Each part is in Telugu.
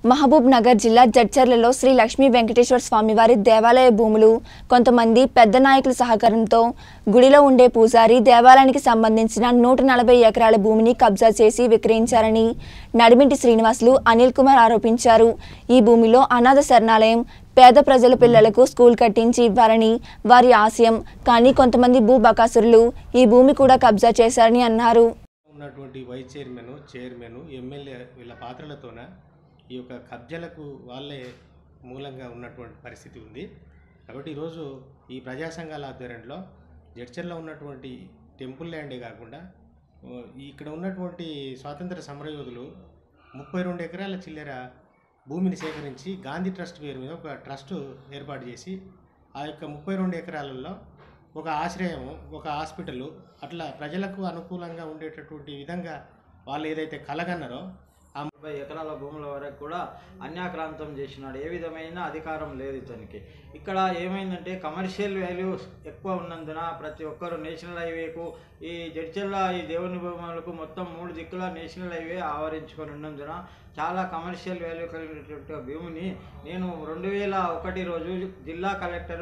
మహబూబ్ నగర్ జిల్లా జడ్చర్లలో శ్రీ లక్ష్మీ వెంకటేశ్వర స్వామివారి దేవాలయ భూములు కొంతమంది పెద్ద నాయకుల సహకారంతో గుడిలో ఉండే పూజారి దేవాలయానికి సంబంధించిన నూట నలభై ఎకరాల భూమిని కబ్జా చేసి విక్రయించారని నడిమింటి శ్రీనివాసులు అనిల్ కుమార్ ఆరోపించారు ఈ భూమిలో అనాథ శరణాలయం పేద ప్రజల పిల్లలకు స్కూల్ కట్టించి ఇవ్వాలని వారి ఆశయం కానీ కొంతమంది భూ బకాసురులు ఈ భూమి కూడా కబ్జా చేశారని అన్నారు ఉన్నటువంటి వైస్ చైర్మన్ చైర్మన్ ఎమ్మెల్యే వీళ్ళ పాత్రలతోన ఈ యొక్క కబ్జలకు వాళ్ళే మూలంగా ఉన్నటువంటి పరిస్థితి ఉంది కాబట్టి ఈరోజు ఈ ప్రజా సంఘాల ఆధ్వర్యంలో జడ్చర్లో ఉన్నటువంటి టెంపుల్ ల్యాండే కాకుండా ఓ, ఇక్కడ ఉన్నటువంటి స్వాతంత్ర సమరయోధులు ముప్పై రెండు ఎకరాల చిల్లర భూమిని సేకరించి గాంధీ ట్రస్ట్ పేరు మీద ఒక ట్రస్ట్ ఏర్పాటు చేసి ఆ యొక్క ముప్పై రెండు ఎకరాలలో ఒక ఆశ్రయం ఒక హాస్పిటల్ అట్లా ప్రజలకు అనుకూలంగా ఉండేటటువంటి విధంగా వాళ్ళు ఏదైతే కలగన్నారో ఆ ముప్పై ఎకరాల భూముల వరకు కూడా అన్యాక్రాంతం చేసినాడు ఏ విధమైన అధికారం లేదు ఇతనికి ఇక్కడ ఏమైందంటే కమర్షియల్ వాల్యూస్ ఎక్కువ ఉన్నందున ప్రతి ఒక్కరు నేషనల్ హైవేకు ఈ జడ్చెల్ల ఈ దేవుని భూములకు మొత్తం మూడు దిక్కుల నేషనల్ హైవే ఆవరించుకొని ఉన్నందున చాలా కమర్షియల్ వాల్యూ కలిగినటువంటి భూమిని నేను రెండు వేల ఒకటి రోజు జిల్లా కలెక్టర్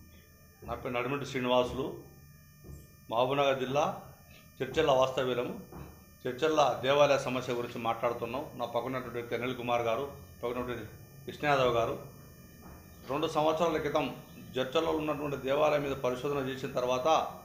నా పేరు నడిమిటి శ్రీనివాసులు మహబూబ్నగర్ జిల్లా చర్చల్ల వాస్తవ్యులము చర్చల్ల దేవాలయ సమస్య గురించి మాట్లాడుతున్నాం నా పక్కనటువంటి వ్యక్తి అనిల్ కుమార్ గారు పక్కనటువంటి కృష్ణయాదవ్ గారు రెండు సంవత్సరాల క్రితం చర్చల్లో ఉన్నటువంటి దేవాలయం మీద పరిశోధన చేసిన తర్వాత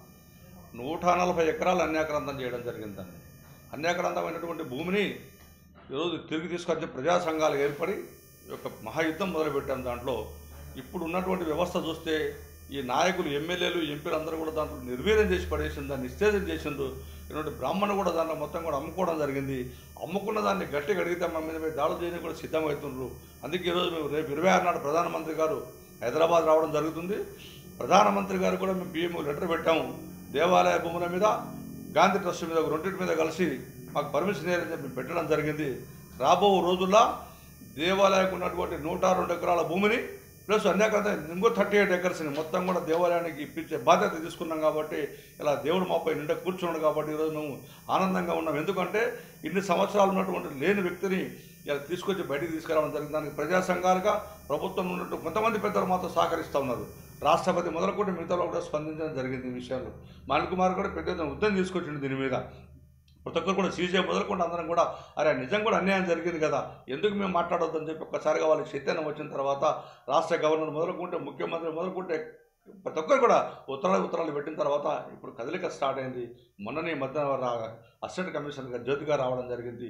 నూట నలభై ఎకరాలు అన్యాక్రాంతం చేయడం జరిగిందండి అన్యాక్రాంతమైనటువంటి భూమిని ఈరోజు తిరిగి తీసుకొచ్చే ప్రజా సంఘాలు ఏర్పడి ఈ యొక్క మహాయుద్ధం మొదలుపెట్టాం దాంట్లో ఇప్పుడు ఉన్నటువంటి వ్యవస్థ చూస్తే ఈ నాయకులు ఎమ్మెల్యేలు ఎంపీలు అందరూ కూడా దాంట్లో నిర్వీర్యం చేసి పడేసింది దాన్ని నిస్తేజం చేసిండ్రు ఇటువంటి బ్రాహ్మణ కూడా దాంట్లో మొత్తం కూడా అమ్ముకోవడం జరిగింది అమ్ముకున్న దాన్ని గట్టిగా అడిగితే మా మీద మీరు దాడులు చేయడానికి కూడా సిద్ధమవుతుండ్రు అందుకే ఈరోజు మేము రేపు ఇరవై ఆరు నాడు ప్రధానమంత్రి గారు హైదరాబాద్ రావడం జరుగుతుంది ప్రధానమంత్రి గారు కూడా మేము బియ్యం లెటర్ పెట్టాము దేవాలయ భూముల మీద గాంధీ ట్రస్ట్ మీద రెండింటి మీద కలిసి మాకు పర్మిషన్ ఇవ్వాలని చెప్పి పెట్టడం జరిగింది రాబో రోజుల్లో దేవాలయానికి ఉన్నటువంటి నూట రెండు ఎకరాల భూమిని ప్లస్ అన్యాకంత ఇంకో థర్టీ ఎయిట్ ఎకర్స్ని మొత్తం కూడా దేవాలయానికి ఇప్పించే బాధ్యత తీసుకున్నాం కాబట్టి ఇలా దేవుడు మాపై నిండా కూర్చున్నాడు కాబట్టి ఈరోజు మేము ఆనందంగా ఉన్నాం ఎందుకంటే ఇన్ని సంవత్సరాలు ఉన్నటువంటి లేని వ్యక్తిని ఇలా తీసుకొచ్చి బయటికి తీసుకురావడం జరిగింది దానికి ప్రజా సంఘాలుగా ప్రభుత్వం ఉన్నట్టు కొంతమంది పెద్దలు మాతో సహకరిస్తూ ఉన్నారు రాష్ట్రపతి మొదలుకొని మిగతా కూడా స్పందించడం జరిగింది ఈ విషయంలో మాణిక్ కుమార్ కూడా పెద్ద ఎత్తున ఉద్యమం తీసుకొచ్చింది దీని మీద ప్రతి ఒక్కరు కూడా సీజే మొదలుకుంటే అందరం కూడా అరే నిజం కూడా అన్యాయం జరిగింది కదా ఎందుకు మేము మాట్లాడొద్దని చెప్పి ఒక్కసారిగా వాళ్ళకి చైతన్యం వచ్చిన తర్వాత రాష్ట్ర గవర్నర్ మొదలుకుంటే ముఖ్యమంత్రి మొదలుకుంటే ప్రతి ఒక్కరు కూడా ఉత్తరాలు ఉత్తరాలు పెట్టిన తర్వాత ఇప్పుడు కదలిక స్టార్ట్ అయింది మొన్ననే ఈ మధ్య రా- అసిస్టెంట్ కమిషనర్గా జ్యోతిగా రావడం జరిగింది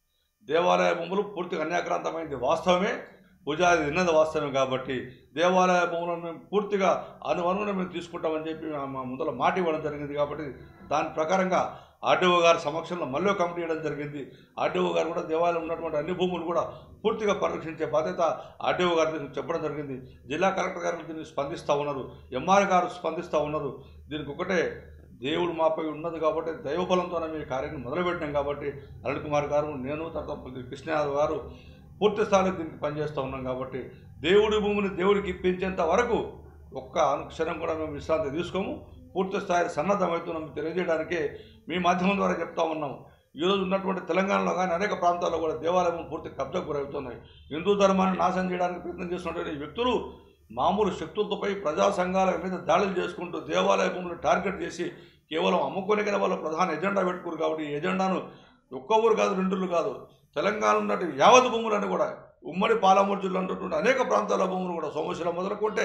దేవాలయ భూములు పూర్తిగా అన్యాక్రాంతమైంది వాస్తవమే పూజారి తిన్నది వాస్తవమే కాబట్టి దేవాలయ భూములను మేము పూర్తిగా అనువనుగుణ మేము తీసుకుంటామని చెప్పి మా- మా ముందర మాట ఇవ్వడం జరిగింది కాబట్టి దాని ప్రకారంగా ఆర్డీఓ గారి సమక్షంలో మళ్ళీ ఒక కమిటీ ఇవ్వడం జరిగింది ఆర్డీఓ గారు కూడా దేవాలయం ఉన్నటువంటి అన్ని భూములు కూడా పూర్తిగా పరిరక్షించే బాధ్యత ఆర్డీఓ గారికి చెప్పడం జరిగింది జిల్లా కలెక్టర్ గారు దీన్ని స్పందిస్తూ ఉన్నారు ఎంఆర్ గారు స్పందిస్తూ ఉన్నారు దీనికి ఒకటే దేవుడు మాపై ఉన్నది కాబట్టి దైవబలంతోనే మీ కార్యాన్ని మొదలుపెట్టినాం కాబట్టి అరుణ్ కుమార్ గారు నేను తర్వాత కృష్ణయాదవ్ గారు పూర్తి స్థాయిలో దీనికి పనిచేస్తూ ఉన్నాం కాబట్టి దేవుడి భూమిని దేవుడికి ఇప్పించేంత వరకు ఒక్క క్షణం కూడా మేము విశ్రాంతి తీసుకోము పూర్తి స్థాయి సన్నద్ధమవుతున్నాం తెలియజేయడానికే మీ మాధ్యమం ద్వారా చెప్తా ఉన్నాం ఈరోజు ఉన్నటువంటి తెలంగాణలో కానీ అనేక ప్రాంతాల్లో కూడా దేవాలయం పూర్తి కబ్జాకు గురవుతున్నాయి హిందూ ధర్మాన్ని నాశనం చేయడానికి ప్రయత్నం చేస్తున్నటువంటి ఈ వ్యక్తులు మామూలు శక్తులతోపై ప్రజా సంఘాల మీద దాడులు చేసుకుంటూ దేవాలయ భూములు టార్గెట్ చేసి కేవలం అమ్ముకోనికనే వాళ్ళు ప్రధాన ఎజెండా పెట్టుకోరు కాబట్టి ఈ ఎజెండాను ఒక్క ఊరు కాదు రెండు ఊర్లు కాదు తెలంగాణ ఉన్నటువంటి యావత్ భూములని కూడా ఉమ్మడి పాలమూరు జిల్లా ఉన్నటువంటి అనేక ప్రాంతాల భూములు కూడా సోమశిల మొదలుకుంటే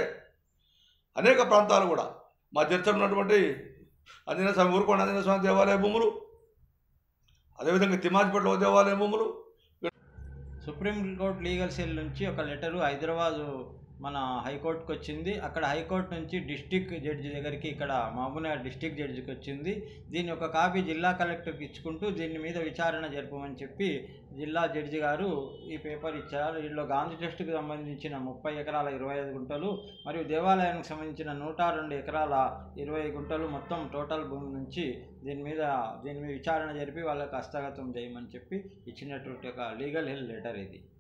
అనేక ప్రాంతాలు కూడా మా చర్చ ఉన్నటువంటి ఆంజనేయ స్వామి ఊరుకోండి ఆంజనేయ స్వామి దేవాలయ భూములు అదేవిధంగా తిమాజిపేటలో దేవాలయ భూములు సుప్రీంకోర్టు లీగల్ సెల్ నుంచి ఒక లెటరు హైదరాబాదు మన హైకోర్టుకి వచ్చింది అక్కడ హైకోర్టు నుంచి డిస్టిక్ జడ్జి దగ్గరికి ఇక్కడ మహబూబ్నగర్ డిస్టిక్ జడ్జికి వచ్చింది దీని ఒక కాపీ జిల్లా కలెక్టర్కి ఇచ్చుకుంటూ దీని మీద విచారణ జరపమని చెప్పి జిల్లా జడ్జి గారు ఈ పేపర్ ఇచ్చారు దీనిలో గాంధీ ట్రస్ట్కి సంబంధించిన ముప్పై ఎకరాల ఇరవై ఐదు గుంటలు మరియు దేవాలయానికి సంబంధించిన నూట రెండు ఎకరాల ఇరవై గుంటలు మొత్తం టోటల్ భూమి నుంచి దీని మీద దీని మీద విచారణ జరిపి వాళ్ళకి హస్తగతం చేయమని చెప్పి ఇచ్చినటువంటి ఒక లీగల్ హెల్ప్ లెటర్ ఇది